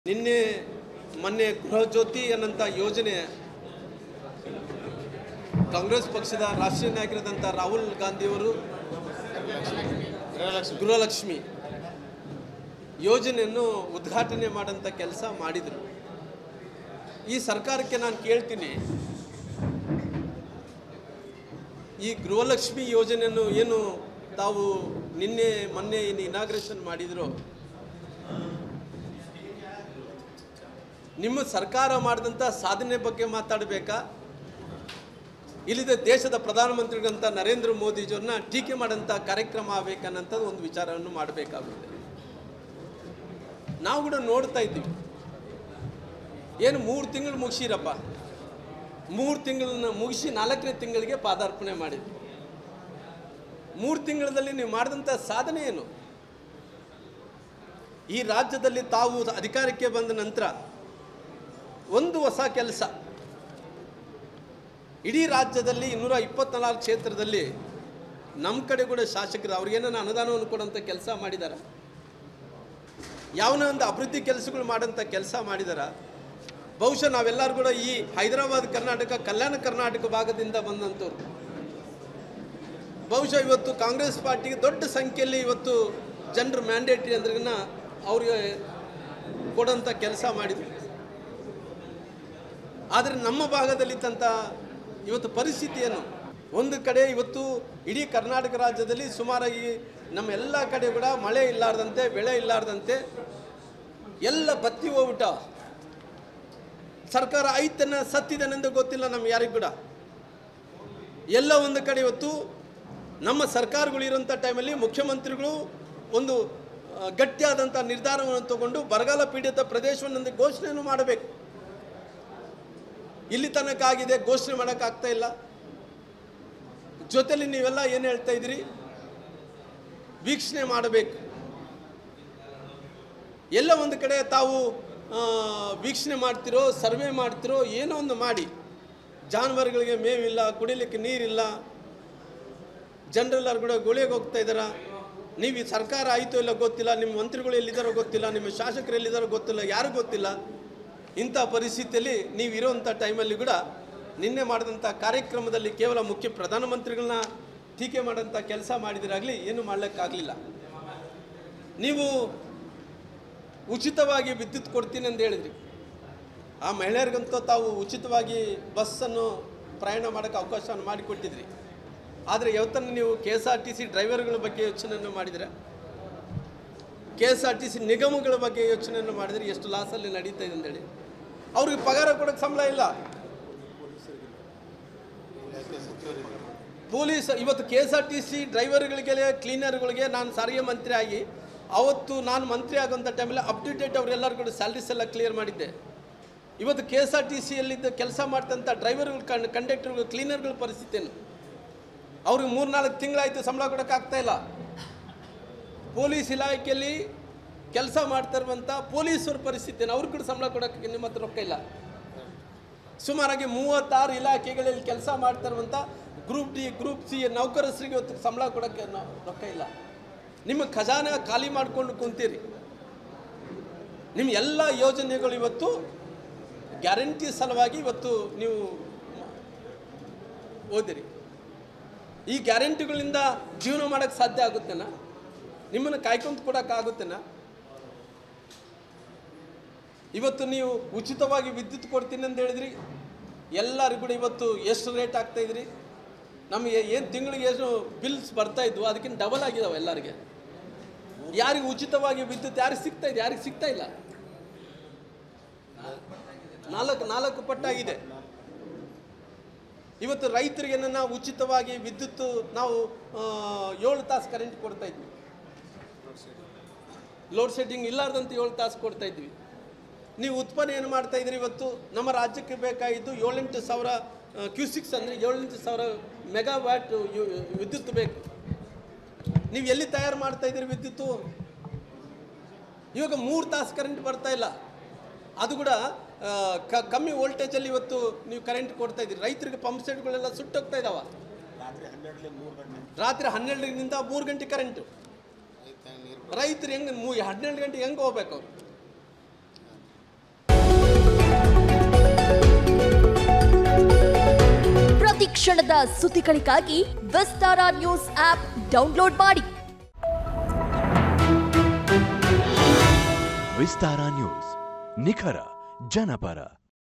ನಿನ್ನೆ ಮೊನ್ನೆ ಗೃಹ ಜ್ಯೋತಿ ಅನ್ನಂಥ ಯೋಜನೆ ಕಾಂಗ್ರೆಸ್ ಪಕ್ಷದ ರಾಷ್ಟ್ರೀಯ ನಾಯಕರಾದಂಥ ರಾಹುಲ್ ಗಾಂಧಿಯವರು ಗೃಹಲಕ್ಷ್ಮಿ ಯೋಜನೆಯನ್ನು ಉದ್ಘಾಟನೆ ಮಾಡೋಂಥ ಕೆಲಸ ಮಾಡಿದರು ಈ ಸರ್ಕಾರಕ್ಕೆ ನಾನು ಕೇಳ್ತೀನಿ ಈ ಗೃಹಲಕ್ಷ್ಮಿ ಯೋಜನೆಯನ್ನು ಏನು ತಾವು ನಿನ್ನೆ ಮೊನ್ನೆ ಏನು ಇನಾಗ್ರೇಷನ್ ಮಾಡಿದ್ರು ನಿಮ್ಮ ಸರ್ಕಾರ ಮಾಡಿದಂಥ ಸಾಧನೆ ಬಗ್ಗೆ ಮಾತಾಡಬೇಕಾ ಇಲ್ಲಿದೆ ದೇಶದ ಪ್ರಧಾನಮಂತ್ರಿಗಳಂತ ನರೇಂದ್ರ ಮೋದಿಜಿಯವ್ರನ್ನ ಟೀಕೆ ಮಾಡೋಂಥ ಕಾರ್ಯಕ್ರಮ ಆಗಬೇಕನ್ನಂಥದ್ದು ಒಂದು ವಿಚಾರವನ್ನು ಮಾಡಬೇಕಾಗುತ್ತೆ ನಾವು ಕೂಡ ನೋಡ್ತಾ ಇದ್ದೀವಿ ಏನು ಮೂರು ತಿಂಗಳು ಮುಗಿಸಿರಪ್ಪ ಮೂರು ತಿಂಗಳನ್ನ ಮುಗಿಸಿ ನಾಲ್ಕನೇ ತಿಂಗಳಿಗೆ ಪಾದಾರ್ಪಣೆ ಮಾಡಿದ್ವಿ ಮೂರು ತಿಂಗಳಲ್ಲಿ ನೀವು ಮಾಡಿದಂಥ ಸಾಧನೆ ಏನು ಈ ರಾಜ್ಯದಲ್ಲಿ ತಾವು ಅಧಿಕಾರಕ್ಕೆ ಬಂದ ನಂತರ ಒಂದು ಹೊಸ ಕೆಲಸ ಇಡೀ ರಾಜ್ಯದಲ್ಲಿ ಇನ್ನೂರ ಇಪ್ಪತ್ನಾಲ್ಕು ಕ್ಷೇತ್ರದಲ್ಲಿ ನಮ್ಮ ಕಡೆ ಕೂಡ ಶಾಸಕರು ಅವ್ರಿಗೇನ ಅನುದಾನವನ್ನು ಕೊಡೋಂಥ ಕೆಲಸ ಮಾಡಿದಾರ ಯಾವನ ಒಂದು ಅಭಿವೃದ್ಧಿ ಕೆಲಸಗಳು ಮಾಡೋಂಥ ಕೆಲಸ ಮಾಡಿದಾರ ಬಹುಶಃ ನಾವೆಲ್ಲರೂ ಕೂಡ ಈ ಹೈದರಾಬಾದ್ ಕರ್ನಾಟಕ ಕಲ್ಯಾಣ ಕರ್ನಾಟಕ ಭಾಗದಿಂದ ಬಂದಂಥವ್ರು ಬಹುಶಃ ಇವತ್ತು ಕಾಂಗ್ರೆಸ್ ಪಾರ್ಟಿಗೆ ದೊಡ್ಡ ಸಂಖ್ಯೆಯಲ್ಲಿ ಇವತ್ತು ಜನರು ಮ್ಯಾಂಡೇಟ್ರಿ ಅಂದ್ರನ್ನ ಅವ್ರಿಗೆ ಕೊಡೋಂಥ ಕೆಲಸ ಮಾಡಿದ್ರು ಆದರೆ ನಮ್ಮ ಭಾಗದಲ್ಲಿದ್ದಂಥ ಇವತ್ತು ಪರಿಸ್ಥಿತಿ ಏನು ಒಂದು ಕಡೆ ಇವತ್ತು ಇಡೀ ಕರ್ನಾಟಕ ರಾಜ್ಯದಲ್ಲಿ ಸುಮಾರಾಗಿ ನಮ್ಮ ಎಲ್ಲ ಕಡೆ ಕೂಡ ಮಳೆ ಇಲ್ಲಾರ್ದಂತೆ ಬೆಳೆ ಇಲ್ಲಾರ್ದಂತೆ ಎಲ್ಲ ಬತ್ತಿ ಹೋಗ್ಬಿಟ್ಟ ಸರ್ಕಾರ ಐತನ ಸತ್ತಿದನೆಂದು ಗೊತ್ತಿಲ್ಲ ನಮ್ಗೆ ಯಾರಿಗೂ ಕೂಡ ಎಲ್ಲ ಒಂದು ಕಡೆ ಇವತ್ತು ನಮ್ಮ ಸರ್ಕಾರಗಳು ಇರೋಂಥ ಟೈಮಲ್ಲಿ ಮುಖ್ಯಮಂತ್ರಿಗಳು ಒಂದು ಆ, ಗಟ್ಟಿಯಾದಂಥ ನಿರ್ಧಾರವನ್ನು ತಗೊಂಡು ಬರಗಾಲ ಪೀಡಿತ ಪ್ರದೇಶವನ್ನು ಘೋಷಣೆಯನ್ನು ಮಾಡಬೇಕು ಇಲ್ಲಿ ತನಕ ಆಗಿದೆ ಘೋಷಣೆ ಮಾಡೋಕ್ಕಾಗ್ತಾ ಇಲ್ಲ ಜೊತೆಲಿ ನೀವೆಲ್ಲ ಏನು ಹೇಳ್ತಾ ಇದ್ದೀರಿ ವೀಕ್ಷಣೆ ಮಾಡಬೇಕು ಎಲ್ಲ ಒಂದು ಕಡೆ ತಾವು ಆ, ವೀಕ್ಷಣೆ ಮಾಡ್ತಿರೋ ಸರ್ವೆ ಮಾಡ್ತಿರೋ ಏನೋ ಒಂದು ಮಾಡಿ ಜಾನುವಾರುಗಳಿಗೆ ಮೇವಿಲ್ಲ ಕುಡಿಲಿಕ್ಕೆ ನೀರಿಲ್ಲ ಜನರೆಲ್ಲರೂ ಕೂಡ ಗುಳಿಗೆ ಹೋಗ್ತಾ ಇದ್ದಾರ ನೀವು ಈ ಸರ್ಕಾರ ಆಯಿತು ಇಲ್ಲ ಗೊತ್ತಿಲ್ಲ ನಿಮ್ಮ ಮಂತ್ರಿಗಳು ಎಲ್ಲಿದ್ದಾರೋ ಗೊತ್ತಿಲ್ಲ ನಿಮ್ಮ ಶಾಸಕರು ಎಲ್ಲಿದ್ದಾರೋ ಗೊತ್ತಿಲ್ಲ ಯಾರು ಗೊತ್ತಿಲ್ಲ ಇಂಥ ಪರಿಸ್ಥಿತಿಯಲ್ಲಿ ನೀವು ಇರೋವಂಥ ಟೈಮಲ್ಲಿ ಕೂಡ ನಿನ್ನೆ ಮಾಡಿದಂಥ ಕಾರ್ಯಕ್ರಮದಲ್ಲಿ ಕೇವಲ ಮುಖ್ಯ ಪ್ರಧಾನಮಂತ್ರಿಗಳನ್ನ ಟೀಕೆ ಮಾಡೋಂಥ ಕೆಲಸ ಮಾಡಿದಿರಾಗಲಿ ಏನು ಮಾಡಲಿಕ್ಕಾಗಲಿಲ್ಲ ನೀವು ಉಚಿತವಾಗಿ ವಿದ್ಯುತ್ ಕೊಡ್ತೀನಿ ಅಂತ ಹೇಳಿದ್ರಿ ಆ ಮಹಿಳೆಯರಿಗಂತೂ ತಾವು ಉಚಿತವಾಗಿ ಬಸ್ಸನ್ನು ಪ್ರಯಾಣ ಮಾಡೋಕ್ಕೆ ಅವಕಾಶವನ್ನು ಮಾಡಿಕೊಟ್ಟಿದ್ರಿ ಆದರೆ ಯಾವತ್ತನ್ನು ನೀವು K S R T C ಡ್ರೈವರ್ಗಳ ಬಗ್ಗೆ ಯೋಚನೆಯನ್ನು ಮಾಡಿದರೆ K S R T C ನಿಗಮಗಳ ಬಗ್ಗೆ ಯೋಚನೆಯನ್ನು ಮಾಡಿದರೆ ಎಷ್ಟು ಲಾಸಲ್ಲಿ ನಡೀತಾ ಇದೆ ಅಂತೇಳಿ ಅವ್ರಿಗೆ ಪಗಾರ ಕೊಡೋಕ್ಕೆ ಸಂಬಳ ಇಲ್ಲ ಪೊಲೀಸ್ ಇವತ್ತು K S R T C ಡ್ರೈವರ್ಗಳಿಗೆ ಕ್ಲೀನರ್ಗಳಿಗೆ ನಾನು ಸಾರಿಗೆ ಮಂತ್ರಿ ಆಗಿ ಅವತ್ತು ನಾನು ಮಂತ್ರಿ ಆಗೋಂಥ ಟೈಮಲ್ಲಿ ಅಪ್ ಟು ಡೇಟ್ ಅವರೆಲ್ಲರೂ ಕೂಡ ಸ್ಯಾಲ್ರೀಸ್ ಎಲ್ಲ ಕ್ಲಿಯರ್ ಮಾಡಿದ್ದೆ ಇವತ್ತು ಕೆ ಎಸ್ ಆರ್ ಟಿ ಸಿಯಲ್ಲಿದ್ದ ಕೆಲಸ ಮಾಡ್ತಂಥ ಡ್ರೈವರ್ಗಳು ಕನ್ ಕಂಡಕ್ಟರ್ಗಳು ಕ್ಲೀನರ್ಗಳ ಪರಿಸ್ಥಿತಿ ಏನು ಅವ್ರಿಗೆ ಮೂರ್ನಾಲ್ಕು ತಿಂಗಳಾಯಿತು ಸಂಬಳ ಕೊಡೋಕ್ಕಾಗ್ತಾ ಇಲ್ಲ ಪೊಲೀಸ್ ಇಲಾಖೆಯಲ್ಲಿ ಕೆಲಸ ಮಾಡ್ತಾ ಇರುವಂಥ ಪೊಲೀಸರ ಪರಿಸ್ಥಿತಿ ಏನು ಅವ್ರಿಗೆ ಕೂಡ ಸಂಬಳ ಕೊಡೋಕ್ಕೆ ನಿಮ್ಮ ಹತ್ರ ರೊಕ್ಕ ಇಲ್ಲ ಸುಮಾರಾಗಿ ಮೂವತ್ತಾರು ಇಲಾಖೆಗಳಲ್ಲಿ ಕೆಲಸ ಮಾಡ್ತಾ ಇರುವಂಥ ಗ್ರೂಪ್ ಡಿ ಗ್ರೂಪ್ ಸಿ ನೌಕರಸರಿಗೆ ಇವತ್ತು ಸಂಬಳ ಕೊಡೋಕ್ಕೆ ನ- ರೊಕ್ಕ ಇಲ್ಲ ನಿಮ್ಮ ಖಜಾನೆ ಖಾಲಿ ಮಾಡಿಕೊಂಡು ಕುಂತೀರಿ ನಿಮ್ಮ ಎಲ್ಲ ಯೋಜನೆಗಳು ಇವತ್ತು ಗ್ಯಾರಂಟಿ ಸಲುವಾಗಿ ಇವತ್ತು ನೀವು ಓದಿರಿ ಈ ಗ್ಯಾರಂಟಿಗಳಿಂದ ಜೀವನ ಮಾಡೋಕ್ಕೆ ಸಾಧ್ಯ ಆಗುತ್ತೇನಾ ನಿಮ್ಮನ್ನು ಕಾಯ್ಕೊಂತ ಕೊಡೋಕ್ಕಾಗುತ್ತೇನಾ ಇವತ್ತು ನೀವು ಉಚಿತವಾಗಿ ವಿದ್ಯುತ್ ಕೊಡ್ತೀನಿ ಅಂತ ಹೇಳಿದ್ರಿ ಎಲ್ಲರಿಗೂ ಕೂಡ ಇವತ್ತು ಎಷ್ಟು ರೇಟ್ ಆಗ್ತಾ ಇದ್ರಿ ನಮಗೆ ಏನು ತಿಂಗಳಿಗೆ ಎಷ್ಟು ಬಿಲ್ಸ್ ಬರ್ತಾ ಇದ್ವು ಅದಕ್ಕಿಂತ ಡಬಲ್ ಆಗಿದಾವೆ ಎಲ್ಲರಿಗೆ ಯಾರಿಗೆ ಉಚಿತವಾಗಿ ವಿದ್ಯುತ್ ಯಾರಿಗೆ ಸಿಗ್ತಾ ಇದೆ ಯಾರಿಗೆ ಸಿಗ್ತಾ ಇಲ್ಲ ನಾಲ್ಕು ನಾಲ್ಕು ಪಟ್ಟಾಗಿದೆ ಇವತ್ತು ರೈತರಿಗೆ ನಾವು ಉಚಿತವಾಗಿ ವಿದ್ಯುತ್ ನಾವು ಆ, ಏಳು ತಾಸು ಕರೆಂಟ್ ಕೊಡ್ತಾ ಇದ್ವಿ ಲೋಡ್ ಶೆಡ್ಡಿಂಗ್ ಇಲ್ಲಾರ್ದಂತೆ ಏಳು ತಾಸು ಕೊಡ್ತಾ ಇದ್ವಿ ನೀವು ಉತ್ಪನ್ನ ಏನು ಮಾಡ್ತಾ ಇದ್ರಿ ಇವತ್ತು ನಮ್ಮ ರಾಜ್ಯಕ್ಕೆ ಬೇಕಾಗಿದ್ದು ಏಳೆಂಟು ಸಾವಿರ ಕ್ಯೂಸಿಕ್ಸ್ ಅಂದರೆ ಏಳೆಂಟು ಸಾವಿರ ಮೆಗಾವ್ಯಾಟ್ ಯು- ವಿದ್ಯುತ್ ಬೇಕು ನೀವು ಎಲ್ಲಿ ತಯಾರು ಮಾಡ್ತಾ ಇದ್ದೀರಿ ವಿದ್ಯುತ್ತು ಇವಾಗ ಮೂರು ತಾಸು ಕರೆಂಟ್ ಬರ್ತಾ ಇಲ್ಲ ಅದು ಕೂಡ ಆ, ಕ- ಕಮ್ಮಿ ವೋಲ್ಟೇಜಲ್ಲಿ ಇವತ್ತು ನೀವು ಕರೆಂಟ್ ಕೊಡ್ತಾ ಇದ್ದೀರಿ ರೈತರಿಗೆ ಪಂಪ್ ಸೆಟ್ಗಳೆಲ್ಲ ಸುಟ್ಟೋಗ್ತಾ ಇದಾವ ರಾತ್ರಿ ಹನ್ನೆರಡರಿಂದ ಮೂರು ಗಂಟೆ ಕರೆಂಟು ರೈತರು ಹೆಂಗೆ ಮೂ ಹನ್ನೆರಡು ಗಂಟೆಗೆ ಹೆಂಗೆ ಹೋಗ್ಬೇಕು ಅವ್ರು ಕ್ಷಣದ ಸುದ್ದಿಗಳಿಗಾಗಿ ವಿಸ್ತಾರ ನ್ಯೂಸ್ ಆಪ್ ಡೌನ್ಲೋಡ್ ಮಾಡಿ ವಿಸ್ತಾರ ನ್ಯೂಸ್ ನಿಖರ ಜನಪರ